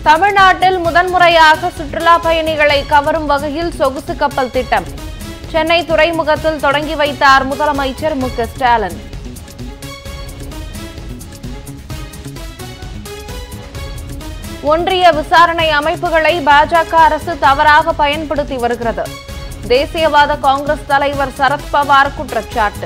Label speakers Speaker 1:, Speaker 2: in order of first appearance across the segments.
Speaker 1: தமிழ்நாட்டில் முதன்முறையாக சுற்றுலா பயணிகளை கவரும் வகையில் சொகுசு கப்பல் திட்டம் சென்னை துறைமுகத்தில் தொடங்கி வைத்தார் முதலமைச்சர் மு க ஸ்டாலின் ஒன்றிய விசாரணை அமைப்புகளை பாஜக அரசு தவறாக பயன்படுத்தி வருகிறது தேசியவாத காங்கிரஸ் தலைவர் சரத்பவார் குற்றச்சாட்டு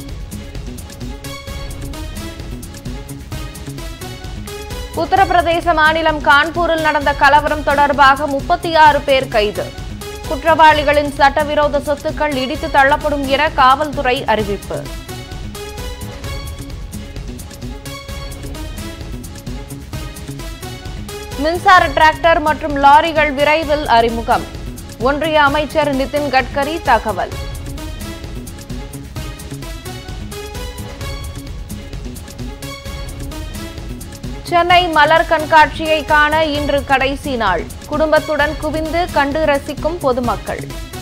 Speaker 1: உத்தரப்பிரதேச மாநிலம் கான்பூரில் நடந்த கலவரம் தொடர்பாக முப்பத்தி ஆறு பேர் கைது குற்றவாளிகளின் சட்டவிரோத சொத்துக்கள் இடித்து தள்ளப்படும் என காவல்துறை அறிவிப்பு மின்சார டிராக்டர் மற்றும் லாரிகள் விரைவில் அறிமுகம் ஒன்றிய அமைச்சர் நிதின் கட்கரி தகவல் சென்னை மலர் கண்காட்சியை காண இன்று கடைசி நாள் குடும்பத்துடன் குவிந்து கண்டு ரசிக்கும் பொதுமக்கள்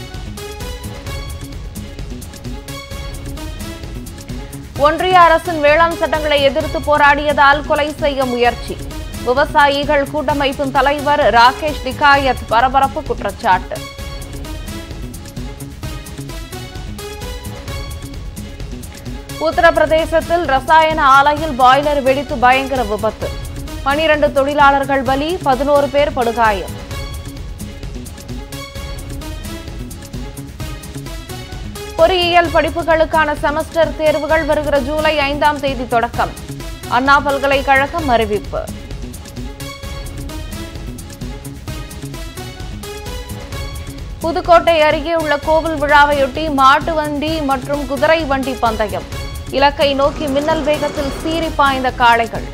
Speaker 1: ஒன்றிய அரசின் வேளாண் சட்டங்களை எதிர்த்து போராடியதால் கொலை செய்ய முயற்சி விவசாயிகள் கூட்டமைப்பின் தலைவர் ராகேஷ் திகாயத் பரபரப்பு குற்றச்சாட்டு உத்தரப்பிரதேசத்தில் ரசாயன ஆலையில் பாய்லர் வெடித்து பயங்கர விபத்து பனிரண்டு தொழிலாளர்கள் பலி பதினோரு பேர் படுகாயம் பொறியியல் படிப்புகளுக்கான செமஸ்டர் தேர்வுகள் வருகிற ஜூலை ஐந்தாம் தேதி தொடக்கம் அண்ணா பல்கலைக்கழகம் அறிவிப்பு புதுக்கோட்டை அருகே உள்ள கோவில் விழாவையொட்டி மாட்டு வண்டி மற்றும் குதிரை வண்டி பந்தயம் இலக்கை நோக்கி மின்னல் வேகத்தில் சீறி பாய்ந்த காளைகள்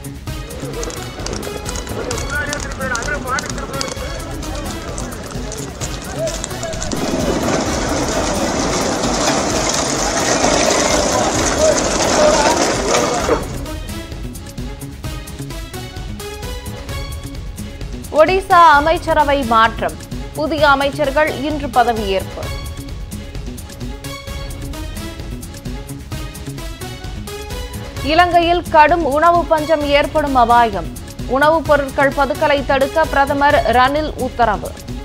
Speaker 1: ஒடிசா அமைச்சரவை மாற்றம் புதிய அமைச்சர்கள் இன்று பதவியேற்பு இலங்கையில் கடும் உணவு பஞ்சம் ஏற்படும் அபாயம் உணவுப் பொருட்கள் பதுக்கலை தடுக்க பிரதமர் ரணில் உத்தரவு